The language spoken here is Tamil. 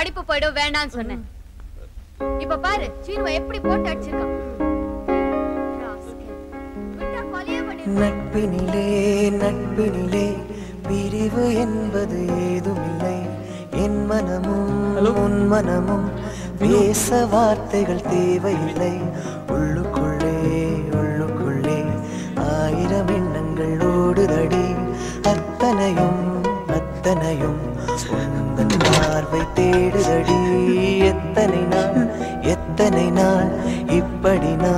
படிப்பு போயிடும் வேண்டாம்னு சொன்னேன் இப்ப பாரு சீனுவை எப்படி போட்டு அடிச்சிருக்கான் Rascal. விட்டா கொலையே பண்ணிடுவான். நட்பினிலே நட்பினிலே பிரிவு என்பது ஏதுமில்லை என் மனமும் உன் மனமும் பேச வார்த்தைகள் தேவையில்லை உள்ளுக்குள்ளே உள்ளுக்குள்ளே ஆயிரம் எண்ணங்கள் ஓடுதடி அத்தனையும் அத்தனையும் உந்தன் பார்வை தேடுதடி எத்தனை நாள் எத்தனை நாள் இப்படி நான்